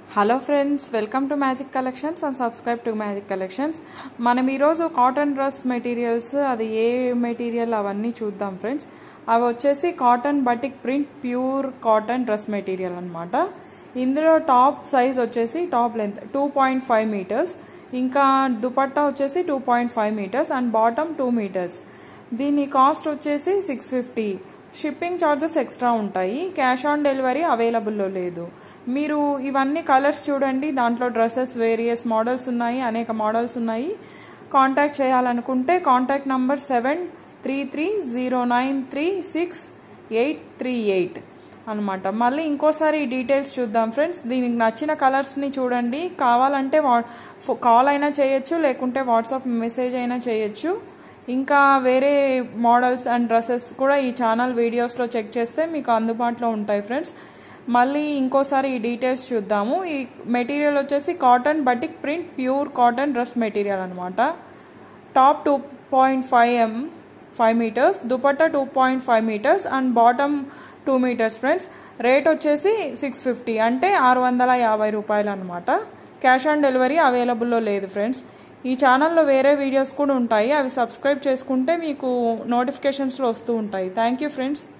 hello friends welcome to Magic Collections and subscribe to Magic Collections మనం ఈరోజు cotton dress materials అది ఏ material అవన్నీ చూద్దాం ఫ్రెండ్స్ అవి వచ్చేసి cotton batik print pure cotton dress material అనమాట ఇందులో టాప్ సైజ్ వచ్చేసి top length two point five metres ఇంకా దుపట్టా వచ్చేసి two point five metres and bottom two metres దీని కాస్ట్ వచ్చేసి six fifty shipping charges extra ఉంటాయి క్యాష్ ఆన్ డెలివరీ అవైలబుల్లో లేదు మీరు ఇవన్నీ కలర్స్ చూడండి దాంట్లో డ్రెస్సెస్ వేరియస్ మోడల్స్ ఉన్నాయి అనేక మోడల్స్ ఉన్నాయి కాంటాక్ట్ చేయాలనుకుంటే contact number seven three three zero nine three six eight three eight అనమాట మళ్ళీ ఇంకోసారి ఈ డీటెయిల్స్ చూద్దాం ఫ్రెండ్స్ దీనికి నచ్చిన కలర్స్ని చూడండి కావాలంటే కాల్ అయినా చేయొచ్చు లేకుంటే వాట్సాప్ మెసేజ్ అయినా చేయొచ్చు ఇంకా వేరే మోడల్స్ అండ్ డ్రెస్సెస్ కూడా ఈ ఛానల్ వీడియోస్లో చెక్ చేస్తే మీకు అందుబాటులో ఉంటాయి ఫ్రెండ్స్ మళ్ళీ ఇంకోసారి ఈ డీటెయిల్స్ చూద్దాము ఈ మెటీరియల్ వచ్చేసి cotton batik print pure cotton dress material అనమాట top two point five M five metres dupatta two point five metres and bottom two metres friends rate వచ్చేసి సిక్స్ ఫిఫ్టీ అంటే ఆరు వందల యాభై రూపాయలు అనమాట క్యాష్ ఆన్ డెలివరీ అవైలబుల్లో లేదు ఫ్రెండ్స్ ఈ ఛానల్లో వేరే వీడియోస్ కూడా ఉంటాయి అవి సబ్స్క్రైబ్ చేసుకుంటే మీకు నోటిఫికేషన్స్లో వస్తూ ఉంటాయి థ్యాంక్ యూ ఫ్రెండ్స్